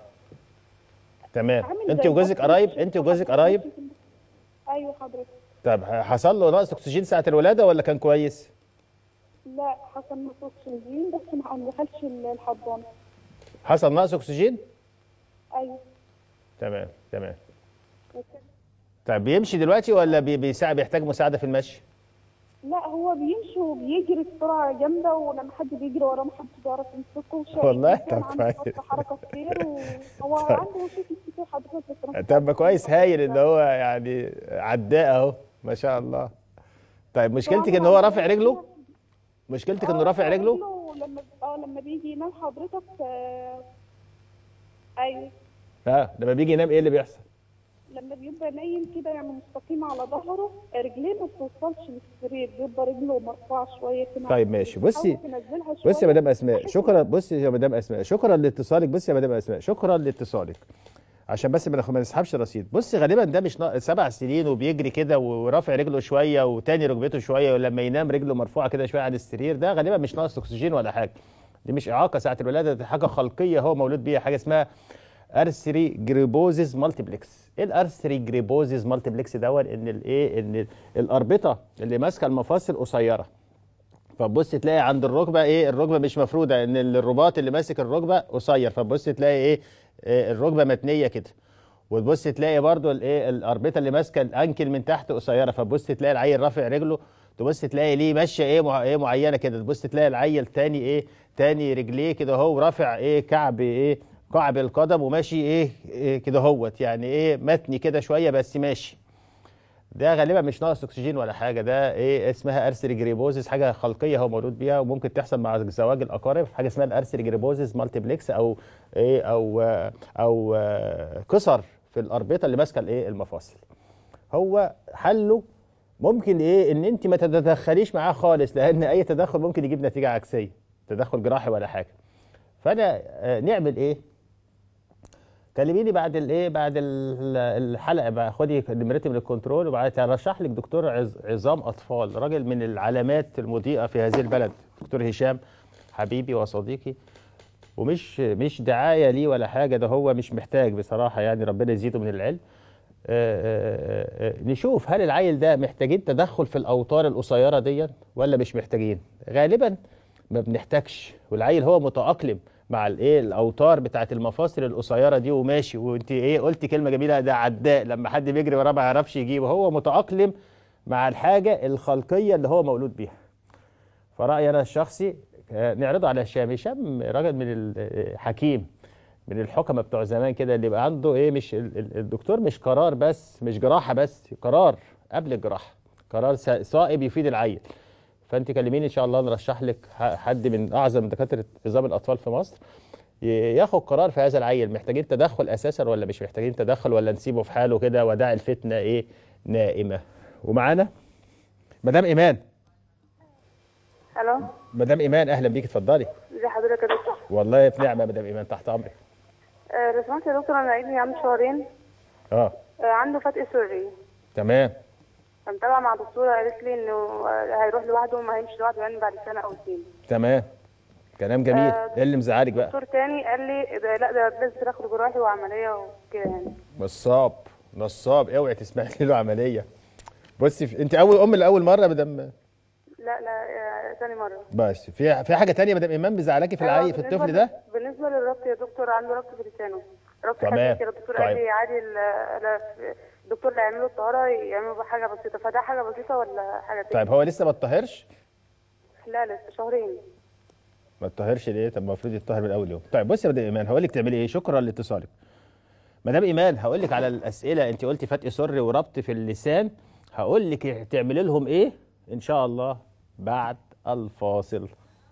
A: تمام
B: عامل
A: انت
B: زي
A: وجوزك
B: البطل
A: قرايب
B: كده.
A: انت وجوزك قرايب
B: ايوه حضرتك
A: طب حصل له نقص اكسجين ساعه الولاده ولا كان كويس
B: لا حصل نقص اكسجين بس ما ما دخلش الحضانه
A: حصل نقص اكسجين
B: ايوه
A: تمام تمام
B: وكده.
A: طب بيمشي دلوقتي ولا بي- بيساعد بيحتاج مساعده في المشي
B: لا هو بيمشي وبيجري بسرعه جامده ولما حد بيجري وراه ما حدش بيعرف يمسكه شايف
A: والله؟
B: كان
A: طب
B: عنده
A: كويس.
B: خط حركه كتير وهو
A: طيب.
B: عنده مشاكل كتير حضرتك بس أنا
A: طب ما كويس هايل ان هو يعني عداء اهو ما شاء الله طيب مشكلتك ان هو رافع رجله مشكلتك انه
B: آه،
A: رافع رجله
B: لما اه لما بيجي ينام حضرتك آه، ايوه
A: اه لما بيجي ينام ايه اللي بيحصل
B: لما بيبقى نايم كده يعني مستقيم على ظهره رجليه ما بتوصلش للسرير بيبقى رجله مرفوعه شويه كده
A: طيب ماشي بصي
B: حاول تنزلها شوية.
A: بصي يا مدام اسماء شكرا بصي يا مدام اسماء شكرا لاتصالك بصي يا مدام اسماء شكرا لاتصالك عشان بس ما ناخد- ما نسحبش رصيد بصي غالبا ده مش ناقص سبع سنين وبيجري كده ورافع رجله شويه وتاني ركبته شويه ولما ينام رجله مرفوعه كده شويه عن السرير ده غالبا مش ناقص اكسجين ولا حاجه دي مش اعاقه ساعه الولاده دي حاجه خلقيه هو مولود بيها حاجه اسمها ارثري جريبوزيس مالتيبلكس ايه الارثري جريبوزيس مالتيبلكس دوت ان الايه ان الاربطه اللي ماسكه المفاصل قصيره فبص تلاقي عند الركبه ايه الركبه مش مفروده ان الرباط اللي ماسك الركبه قصير فبص تلاقي ايه آه، الركبه متنيه كده وتبص تلاقي برضو الايه الاربطه اللي ماسكه الانكل من تحت قصيره فبص تلاقي العيل رافع رجله تبص تلاقي ليه ماشيه ايه مع ايه معينه كده تبص تلاقي العيل تاني ايه تاني رجليه كده هو رافع ايه كعب ايه كعب القدم وماشي ايه, إيه كده هوت يعني ايه متني كده شويه بس ماشي ده غالبا مش ناقص اكسجين ولا حاجه ده ايه اسمها ارثري جريبوزيس حاجه خلقيه هو مولود بيها وممكن تحصل مع زواج الاقارب حاجه اسمها الارثري جريبوزيس مالتيبلكس او ايه او آه، او آه، كسر في الاربطه اللي ماسكه الايه المفاصل هو حله ممكن ايه ان انت ما تتدخليش معاه خالص لان اي تدخل ممكن يجيب نتيجه عكسيه تدخل جراحي ولا حاجه فانا آه، نعمل ايه كلميني بعد الايه بعد ال- الحلقه بقى خدي نمرتي من الكنترول وبعد ارشح لك دكتور عز- عظام اطفال راجل من العلامات المضيئه في هذه البلد دكتور هشام حبيبي وصديقي ومش مش دعايه ليه ولا حاجه ده هو مش محتاج بصراحه يعني ربنا يزيده من العلم آه، آه، آه، نشوف هل العيل ده محتاجين تدخل في الاوتار القصيره دي ولا مش محتاجين غالبا ما بنحتاجش والعيل هو متاقلم مع الايه الاوتار بتاعت المفاصل القصيره دي وماشي وانت ايه قلتي كلمه جميله ده عداء لما حد بيجري وراه ما يعرفش يجيبه هو متاقلم مع الحاجه الخلقيه اللي هو مولود بيها فرأيي أنا الشخصي آه، نعرضه على هشام هشام راجل من الحكيم من الحكمة بتوع زمان كده اللي يبقى عنده ايه مش ال- ال- الدكتور مش قرار بس مش جراحة بس قرار قبل الجراحة قرار سا- صائب يفيد العيل فانت كلميني ان شاء الله نرشح لك ح- حد من اعظم دكاتره نظام الاطفال في مصر ي- ياخد قرار في هذا العيل محتاجين تدخل اساسا ولا مش محتاجين تدخل ولا نسيبه في حاله كده وداع الفتنه ايه نائمه ومعانا مدام ايمان
E: الو
A: مدام ايمان اهلا بيك اتفضلي
E: ازي حضرتك يا دكتور
A: والله في نعمه مدام ايمان تحت امرك
E: آه، لو سمحت يا دكتور انا ابني عنده شهرين
A: اه
E: آه، عنده فتق سري
A: تمام
E: متابعة مع دكتورة قالت لي انه آه، هيروح لوحده وما هيمشي لوحده يعني بعد سنة او اتنين
A: تمام كلام جميل
E: آه،
A: ايه اللي مزعلك بقى
E: دكتور تاني قال لي ده لا ده لازم تدخل جراحي وعملية وكده يعني
A: نصاب نصاب اوعي تسمعي له عمليه بصي في- انت اول ام لاول مره مدام
E: لا لا آه، تاني مرة
A: بس في في حاجه تانية مدام ايمان مزعلاكي في العي
E: أيوة،
A: في
E: بالنسبة
A: الطفل
E: ل-
A: ده
E: بالنسبة للربط يا دكتور عنده ربط في لسانه ربط
A: تمام.
E: خفيف كده الدكتور
A: طيب.
E: قال لي عادي ال- لا، الدكتور اللي هيعمله الطهارة يعمله بحاجة بسيطة فده حاجة بسيطة ولا حاجة تانية؟
A: طيب هو لسه ما اتطهرش
E: لا لسه شهرين
A: ما اتطهرش ليه طب المفروض يتطهر من اول يوم طيب بصي يا مدام ايمان هقول لك تعملي ايه شكرا لاتصالك مدام ايمان هقول لك على الاسئله انت قلتي فتق سري وربط في اللسان هقول لك تعملي لهم ايه ان شاء الله بعد الفاصل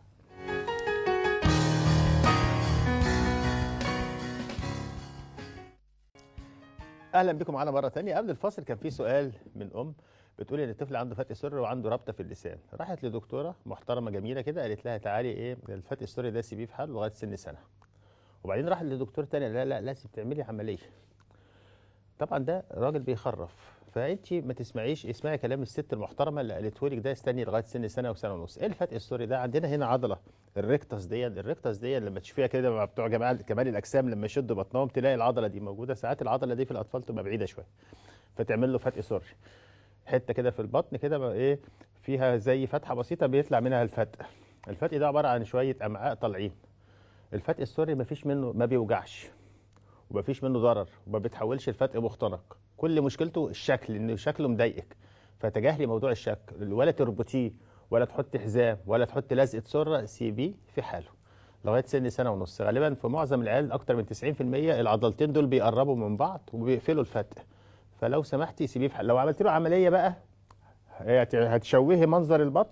A: اهلا بكم معانا مره تانية قبل الفاصل كان في سؤال من ام بتقول ان الطفل عنده فتق سري وعنده ربطه في اللسان راحت لدكتوره محترمه جميله كده قالت لها تعالي ايه الفتق السري ده سيبيه في حاله لغايه سن سنه وبعدين راحت لدكتور تاني لا لا لازم تعملي عمليه طبعا ده راجل بيخرف فانت ما تسمعيش اسمعي كلام الست المحترمه اللي قالته لك ده استني لغايه سن سنه وسنه ونص ايه الفتق السوري ده عندنا هنا عضله الريكتس دي الريكتس دي لما تشوفيها كده مع بتوع جماعه كمال الاجسام لما يشدوا بطنهم تلاقي العضله دي موجوده ساعات العضله دي في الاطفال تبقى بعيده شويه فتعمل له فتق سوري حته كده في البطن كده بقى ايه فيها زي فتحه بسيطه بيطلع منها الفتق الفتق ده عباره عن شويه امعاء طالعين الفتق السوري ما فيش منه ما بيوجعش وما فيش منه ضرر وما بيتحولش لفتق مختنق كل مشكلته الشكل ان شكله مضايقك فتجاهلي موضوع الشكل ولا تربطيه ولا تحط حزام ولا تحط لزقه سره سيبيه في حاله لغايه سن سنه ونص غالبا في معظم العيال اكتر من 90% العضلتين دول بيقربوا من بعض وبيقفلوا الفتق فلو سمحتي سيبيه في حاله لو عملت له عمليه بقى هت- هتشوهي منظر البطن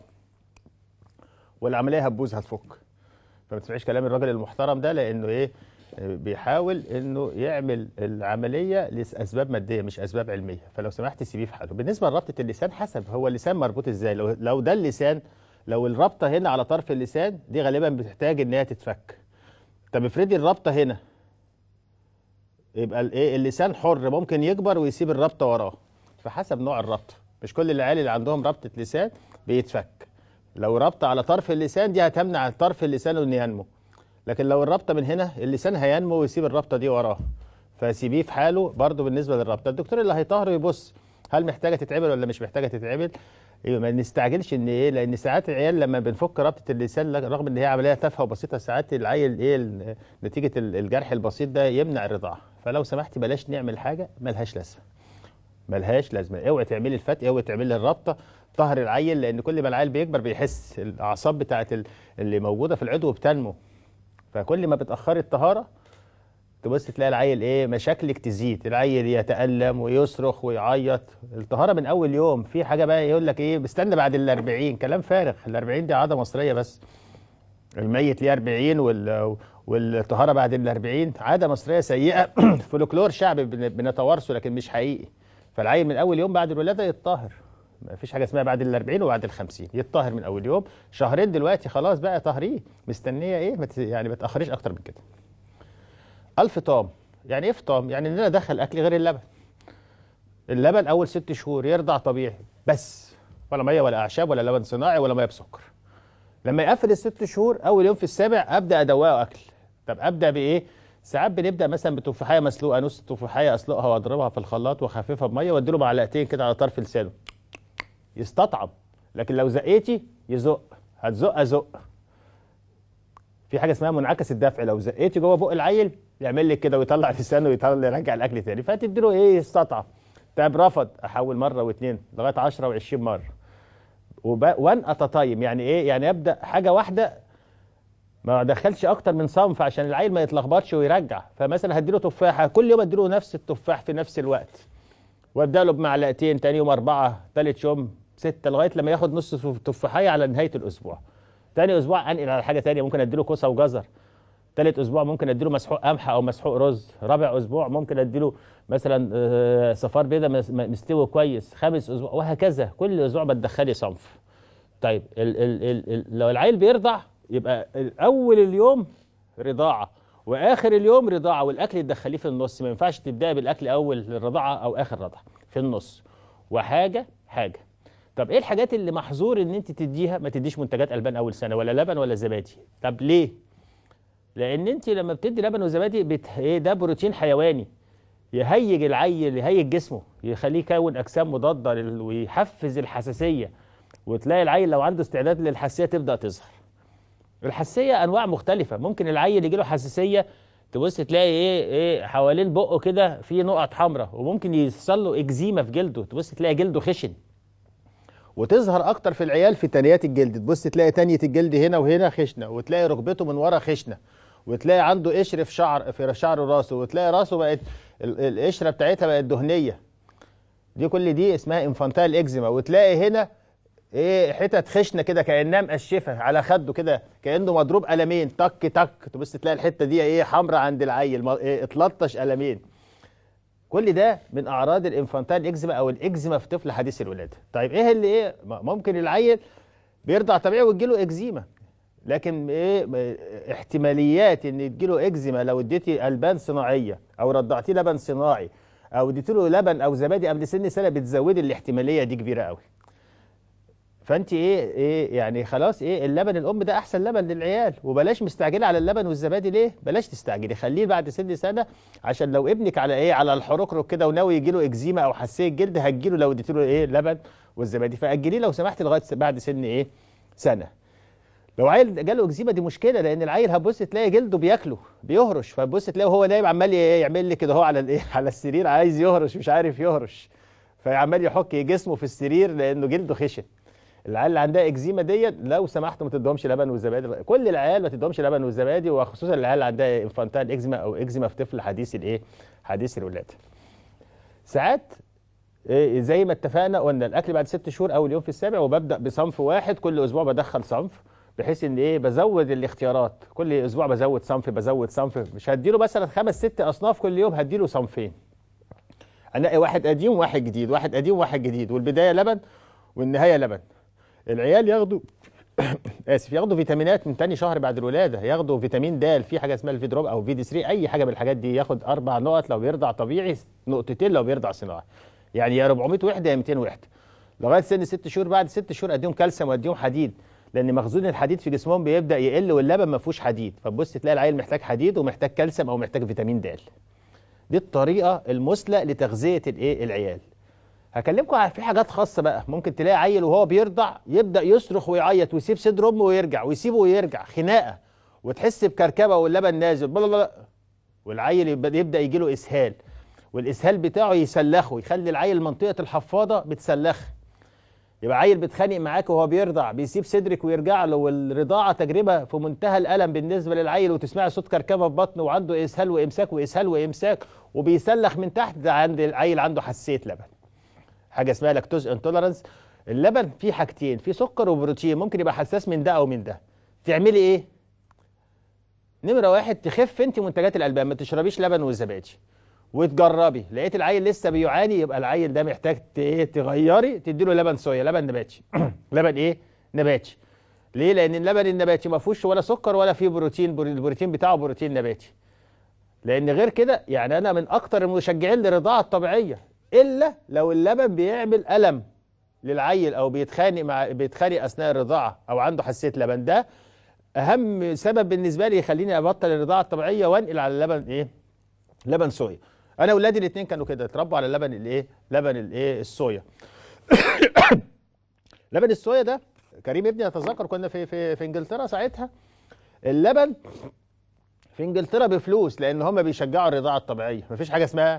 A: والعمليه هتبوظ هتفك فما تسمعيش كلام الراجل المحترم ده لانه ايه بيحاول انه يعمل العمليه لاسباب ماديه مش اسباب علميه فلو سمحت سيبيه في حاله بالنسبه لربطه اللسان حسب هو اللسان مربوط ازاي لو لو ده اللسان لو الرابطه هنا على طرف اللسان دي غالبا بتحتاج ان هي تتفك طب افرضي الرابطه هنا يبقى الايه اللسان حر ممكن يكبر ويسيب الرابطه وراه فحسب نوع الرابطه مش كل العيال اللي عندهم رابطه لسان بيتفك لو رابطه على طرف اللسان دي هتمنع طرف اللسان انه ينمو لكن لو الرابطه من هنا اللسان هينمو ويسيب الرابطه دي وراه فسيبيه في حاله برضه بالنسبه للرابطه الدكتور اللي هيطهر يبص هل محتاجه تتعمل ولا مش محتاجه تتعمل يبقى ما نستعجلش ان ايه لان ساعات العيال لما بنفك رابطه اللسان رغم ان هي عمليه تافهه وبسيطه ساعات العيل ايه ال- نتيجه ال- الجرح البسيط ده يمنع الرضاعه فلو سمحتي بلاش نعمل حاجه ملهاش لازمه ملهاش لازمه اوعي تعملي الفتق اوعي تعملي الرابطه طهر العيل لان كل ما العيل بيكبر بيحس الاعصاب بتاعت ال- اللي موجوده في العضو بتنمو فكل ما بتاخري الطهاره تبص تلاقي العيل ايه مشاكلك تزيد العيل يتالم ويصرخ ويعيط الطهاره من اول يوم في حاجه بقى يقول لك ايه بستنى بعد ال 40 كلام فارغ ال 40 دي عاده مصريه بس الميت ليه 40 وال والطهاره بعد ال 40 عاده مصريه سيئه فولكلور شعبي بن- بنتوارثه لكن مش حقيقي فالعيل من اول يوم بعد الولاده يتطهر ما فيش حاجه اسمها بعد ال 40 وبعد ال 50 يتطهر من اول يوم شهرين دلوقتي خلاص بقى طهريه مستنيه ايه ما ت- يعني ما تاخريش اكتر من كده الفطام يعني ايه فطام يعني ان انا ادخل اكل غير اللبن اللبن اول ست شهور يرضع طبيعي بس ولا ميه ولا اعشاب ولا لبن صناعي ولا ميه بسكر لما يقفل الست شهور اول يوم في السابع ابدا ادوقه اكل طب ابدا بايه ساعات بنبدا مثلا بتفاحيه مسلوقه نص تفاحيه اسلقها واضربها في الخلاط واخففها بميه واديله معلقتين كده على طرف لسانه يستطعم لكن لو زقيتي يزق هتزق ازق في حاجه اسمها منعكس الدفع لو زقيتي جوه بق العيل يعمل لك كده ويطلع لسانه ويطلع يرجع الاكل تاني فتديله ايه يستطعم طب رفض احول مره واثنين لغايه 10 و20 مره وب... وان اتطيم يعني ايه يعني ابدا حاجه واحده ما ادخلش اكتر من صنف عشان العيل ما يتلخبطش ويرجع فمثلا هديله تفاحه كل يوم اديله نفس التفاح في نفس الوقت وابدا له بمعلقتين تاني يوم اربعه تالت يوم سته لغايه لما ياخد نص تفاحيه على نهايه الاسبوع تاني اسبوع انقل على حاجه تانيه ممكن اديله كوسه وجزر تالت اسبوع ممكن اديله مسحوق قمح او مسحوق رز رابع اسبوع ممكن اديله مثلا آه، صفار بيضه مس- مستوي كويس خامس اسبوع وهكذا كل اسبوع بتدخلي صنف طيب ال ال ال ال لو العيل بيرضع يبقى اول اليوم رضاعه واخر اليوم رضاعه والاكل تدخليه في النص ما ينفعش تبداي بالاكل اول الرضاعه او اخر رضعه في النص وحاجه حاجه طب ايه الحاجات اللي محظور ان انت تديها ما تديش منتجات البان اول سنه ولا لبن ولا زبادي طب ليه لان انت لما بتدي لبن وزبادي بت... ايه ده بروتين حيواني يهيج العيل يهيج جسمه يخليه يكون اجسام مضاده لل... ويحفز الحساسيه وتلاقي العيل لو عنده استعداد للحساسيه تبدا تظهر الحساسيه انواع مختلفه ممكن العيل يجي له حساسيه تبص تلاقي ايه ايه حوالين بقه كده في نقط حمراء وممكن يحصل له اكزيما في جلده تبص تلاقي جلده خشن وتظهر اكتر في العيال في تنيات الجلد تبص تلاقي تانية الجلد هنا وهنا خشنه وتلاقي ركبته من ورا خشنه وتلاقي عنده قشر في شعر في شعر راسه وتلاقي راسه بقت ال- القشره بتاعتها بقت دهنيه دي كل دي اسمها انفانتايل اكزيما وتلاقي هنا ايه حتت خشنه كده كانها مقشفه على خده كده كانه مضروب قلمين تك تك تبص تلاقي الحته دي ايه حمراء عند العيل ما- إيه اتلطش قلمين كل ده من اعراض الانفانتايل اكزيما او الاكزيما في طفل حديث الولاده طيب ايه اللي ايه ما- ممكن العيل بيرضع طبيعي ويجيله اكزيما لكن ايه م- احتماليات ان تجيله اكزيما لو اديتي البان صناعيه او رضعتيه لبن صناعي او اديتي له لبن او زبادي قبل سن سنه بتزودي الاحتماليه دي كبيره قوي فانت ايه ايه يعني خلاص ايه اللبن الام ده احسن لبن للعيال وبلاش مستعجله على اللبن والزبادي ليه بلاش تستعجلي خليه بعد سن سنه عشان لو ابنك على ايه على الحركرك كده وناوي يجي له اكزيما او حساسيه جلد هتجيله لو اديت له ايه لبن والزبادي فاجليه لو سمحت لغايه س- بعد سن ايه سنه لو عيل جاله اكزيما دي مشكله لان العيل هتبص تلاقي جلده بياكله بيهرش فتبص تلاقي وهو نايم عمال ي- يعمل لي كده هو على الايه على السرير عايز يهرش مش عارف يهرش فعمال يحك جسمه في السرير لانه جلده خشن العيال اللي عندها اكزيما ديت لو سمحتوا ما تدهمش لبن وزبادي كل العيال ما تدهمش لبن وزبادي وخصوصا العيال اللي عندها انفانتايل اكزيما او اكزيما في طفل حديث الايه حديث الولاده ساعات إيه زي ما اتفقنا قلنا الاكل بعد ست شهور اول يوم في السابع وببدا بصنف واحد كل اسبوع بدخل صنف بحيث ان ايه بزود الاختيارات كل اسبوع بزود صنف بزود صنف مش هديله مثلا خمس ست اصناف كل يوم هديله صنفين انقي واحد قديم وواحد جديد واحد قديم وواحد جديد والبدايه لبن والنهايه لبن العيال ياخدوا اسف ياخدوا فيتامينات من تاني شهر بعد الولاده ياخدوا فيتامين د في حاجه اسمها الفيدروب او في دي 3 اي حاجه من الحاجات دي ياخد اربع نقط لو بيرضع طبيعي نقطتين لو بيرضع صناعي يعني يا 400 وحده يا 200 وحده لغايه سن ست شهور بعد ست شهور اديهم كالسيوم واديهم حديد لان مخزون الحديد في جسمهم بيبدا يقل واللبن ما فيهوش حديد فتبص تلاقي العيل محتاج حديد ومحتاج كالسيوم او محتاج فيتامين د دي الطريقه المثلى لتغذيه الايه العيال هكلمكم على في حاجات خاصه بقى ممكن تلاقي عيل وهو بيرضع يبدا يصرخ ويعيط ويسيب صدر امه ويرجع ويسيبه ويرجع خناقه وتحس بكركبه واللبن نازل بلا بلا والعيل يبدا يبدا يجي له اسهال والاسهال بتاعه يسلخه يخلي العيل منطقه الحفاضه بتسلخ يبقى عيل بيتخانق معاك وهو بيرضع بيسيب صدرك ويرجع له والرضاعه تجربه في منتهى الالم بالنسبه للعيل وتسمع صوت كركبه في بطنه وعنده اسهال وامساك واسهال وامساك وبيسلخ من تحت ده عند العيل عنده حساسيه لبن حاجه اسمها لاكتوز انتولرانس اللبن فيه حاجتين فيه سكر وبروتين ممكن يبقى حساس من ده او من ده تعملي ايه نمره واحد تخف انت منتجات الالبان ما تشربيش لبن وزبادي وتجربي لقيت العيل لسه بيعاني يبقى العيل ده محتاج ت- ايه تغيري تدي له لبن صويا لبن نباتي لبن ايه نباتي ليه لان اللبن النباتي ما فيهوش ولا سكر ولا فيه بروتين بر- البروتين بتاعه بروتين نباتي لان غير كده يعني انا من اكتر المشجعين للرضاعه الطبيعيه الا لو اللبن بيعمل الم للعيل او بيتخانق مع بيتخانق اثناء الرضاعه او عنده حساسيه لبن ده اهم سبب بالنسبه لي يخليني ابطل الرضاعه الطبيعيه وانقل على اللبن ايه لبن صويا انا اولادي الاثنين كانوا كده اتربوا على اللبن الايه لبن الايه الصويا لبن الصويا ده كريم ابني اتذكر كنا في في في انجلترا ساعتها اللبن في انجلترا بفلوس لان هم بيشجعوا الرضاعه الطبيعيه مفيش حاجه اسمها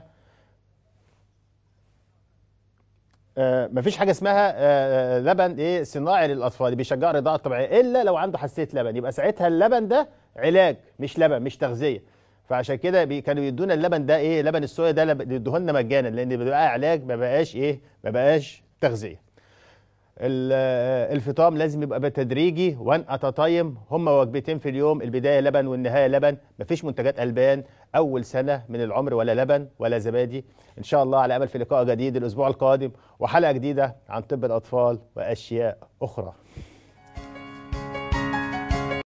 A: آه، مفيش حاجه اسمها آه، آه، لبن ايه صناعي للاطفال بيشجعوا الرضاعه الطبيعيه الا لو عنده حساسيه لبن يبقى ساعتها اللبن ده علاج مش لبن مش تغذيه فعشان كده بي كانوا يدونا اللبن ده ايه لبن الصويا ده لب- يدوه لنا مجانا لان بيبقى علاج ما بقاش ايه ما بقاش تغذيه ال- آه، الفطام لازم يبقى بتدريجي وان ات تايم هم وجبتين في اليوم البدايه لبن والنهايه لبن مفيش منتجات البان اول سنه من العمر ولا لبن ولا زبادي ان شاء الله على امل في لقاء جديد الاسبوع القادم وحلقه جديده عن طب الاطفال واشياء اخرى